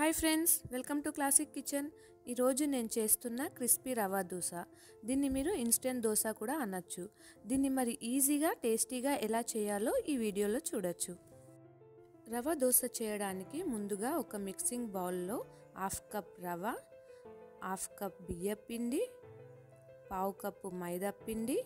hi friends welcome to classic kitchen ఈరోజు నేను చేస్తున్న క్రిస్పీ రవా దోశ దీన్ని మీరు ఇన్స్టెంట్ దోశ కూడా అనొచ్చు దీన్ని మరి ఈజీగా టేస్టీగా ఎలా చేయాలో ఈ వీడియోలో చూడొచ్చు రవ దోశ చేయడానికి ముందుగా ఒక మిక్సింగ్ బౌల్లో half cup rava half cup బియ్య పిండి పావు కప్పు మైదా పిండి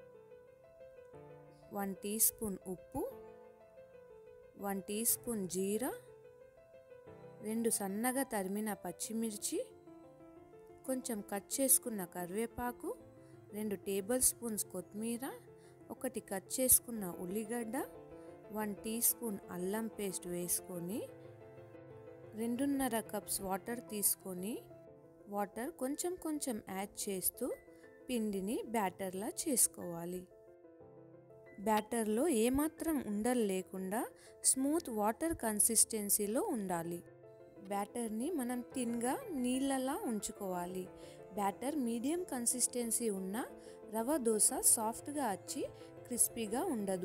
వన్ టీ స్పూన్ ఉప్పు వన్ టీ స్పూన్ జీరా రెండు సన్నగా తరిమిన పచ్చిమిర్చి కొంచెం కట్ చేసుకున్న కరివేపాకు రెండు టేబుల్ స్పూన్స్ కొత్తిమీర ఒకటి కట్ చేసుకున్న ఉల్లిగడ్డ వన్ టీ స్పూన్ అల్లం పేస్ట్ వేసుకొని రెండున్నర కప్స్ వాటర్ తీసుకొని వాటర్ కొంచెం కొంచెం యాడ్ చేస్తూ పిండిని బ్యాటర్లా చేసుకోవాలి బ్యాటర్లో ఏమాత్రం ఉండలు లేకుండా స్మూత్ వాటర్ కన్సిస్టెన్సీలో ఉండాలి బ్యాటర్ని మనం తిన్గా నీళ్ళలా ఉంచుకోవాలి బ్యాటర్ మీడియం కన్సిస్టెన్సీ ఉన్న రవ దోశ సాఫ్ట్గా వచ్చి క్రిస్పీగా ఉండదు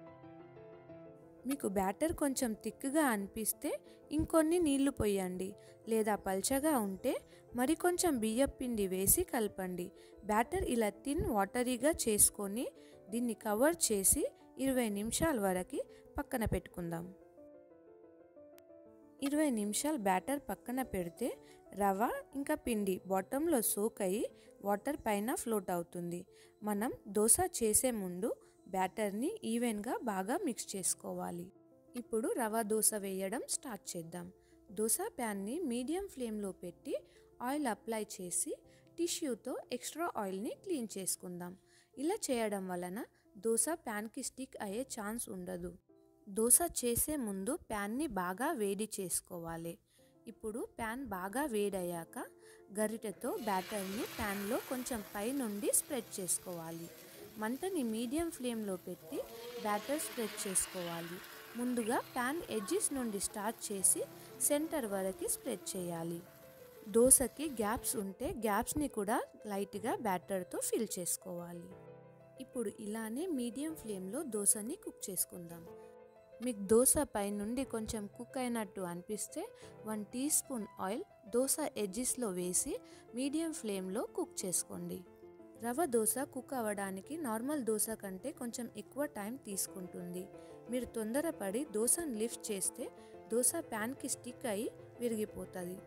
మీకు బ్యాటర్ కొంచెం థిక్గా అనిపిస్తే ఇంకొన్ని నీళ్లు పోయండి లేదా పల్చగా ఉంటే మరి కొంచెం బియ్యం పిండి వేసి కలపండి బ్యాటర్ ఇలా తిన్ వాటరీగా చేసుకొని దీన్ని కవర్ చేసి ఇరవై నిమిషాల వరకు పక్కన పెట్టుకుందాం ఇరవై నిమిషాలు బ్యాటర్ పక్కన పెడితే రవ ఇంకా పిండి బాటంలో సోక్ అయ్యి వాటర్ పైన ఫ్లోట్ అవుతుంది మనం దోశ చేసే ముందు బ్యాటర్ని ఈవెన్గా బాగా మిక్స్ చేసుకోవాలి ఇప్పుడు రవ దోశ వేయడం స్టార్ట్ చేద్దాం దోశ ప్యాన్ని మీడియం ఫ్లేమ్లో పెట్టి ఆయిల్ అప్లై చేసి టిష్యూతో ఎక్స్ట్రా ఆయిల్ని క్లీన్ చేసుకుందాం ఇలా చేయడం వలన దోశ ప్యాన్కి స్టిక్ అయ్యే ఛాన్స్ ఉండదు దోశ చేసే ముందు ప్యాన్ని బాగా వేడి చేసుకోవాలి ఇప్పుడు ప్యాన్ బాగా వేడయ్యాక గరిటెతో బ్యాటర్ని ప్యాన్లో కొంచెం పై నుండి స్ప్రెడ్ చేసుకోవాలి మంటని మీడియం ఫ్లేమ్లో పెట్టి బ్యాటర్ స్ప్రెడ్ చేసుకోవాలి ముందుగా ప్యాన్ ఎడ్జెస్ నుండి స్టార్ట్ చేసి సెంటర్ వరకు స్ప్రెడ్ చేయాలి దోశకి గ్యాప్స్ ఉంటే గ్యాప్స్ని కూడా లైట్గా బ్యాటర్తో ఫిల్ చేసుకోవాలి ఇప్పుడు ఇలానే మీడియం ఫ్లేమ్లో దోశని కుక్ చేసుకుందాం మీకు దోశ పై నుండి కొంచెం కుక్ అయినట్టు అనిపిస్తే one teaspoon oil dosa ఎడ్జెస్లో వేసి మీడియం ఫ్లేమ్లో కుక్ చేసుకోండి రవ దోశ కుక్ అవ్వడానికి నార్మల్ దోశ కంటే కొంచెం ఎక్కువ టైం తీసుకుంటుంది మీరు తొందరపడి దోశను లిఫ్ట్ చేస్తే దోశ ప్యాన్కి స్టిక్ అయి విరిగిపోతుంది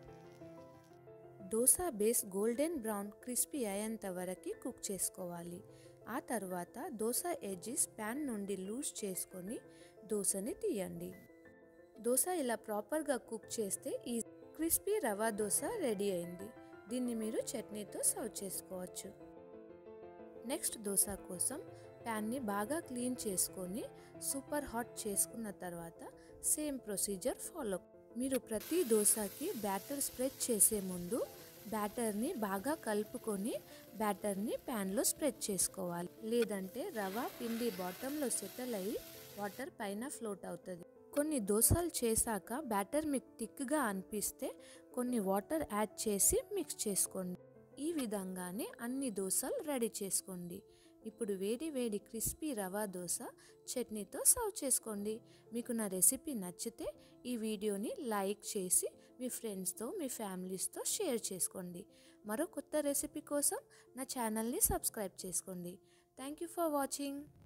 dosa base golden brown crispy అయ్యేంత వరకు కుక్ చేసుకోవాలి ఆ తర్వాత దోశ ఎడ్జెస్ ప్యాన్ నుండి లూజ్ చేసుకొని దోశని తీయండి దోశ ఇలా ప్రాపర్గా కుక్ చేస్తే ఈ క్రిస్పీ రవా దోశ రెడీ అయింది దీన్ని మీరు చట్నీతో సర్వ్ చేసుకోవచ్చు నెక్స్ట్ దోశ కోసం ప్యాన్ని బాగా క్లీన్ చేసుకొని సూపర్ హాట్ చేసుకున్న తర్వాత సేమ్ ప్రొసీజర్ ఫాలో మీరు ప్రతి దోశకి బ్యాటర్ స్ప్రెడ్ చేసే ముందు బ్యాటర్ని బాగా కలుపుకొని బ్యాటర్ని ప్యాన్లో స్ప్రెడ్ చేసుకోవాలి లేదంటే రవ పిండి బాటంలో సెటిల్ అయ్యి వాటర్ పైన ఫ్లోట్ అవుతుంది కొన్ని దోశలు చేశాక బ్యాటర్ మీకు థిక్గా అనిపిస్తే కొన్ని వాటర్ యాడ్ చేసి మిక్స్ చేసుకోండి ఈ విధంగానే అన్ని దోశలు రెడీ చేసుకోండి ఇప్పుడు వేడి వేడి క్రిస్పీ రవా దోశ చట్నీతో సర్వ్ చేసుకోండి మీకు నా రెసిపీ నచ్చితే ఈ వీడియోని లైక్ చేసి మీ ఫ్రెండ్స్తో మీ ఫ్యామిలీస్తో షేర్ చేసుకోండి మరో కొత్త రెసిపీ కోసం నా ఛానల్ని సబ్స్క్రైబ్ చేసుకోండి థ్యాంక్ యూ ఫర్ వాచింగ్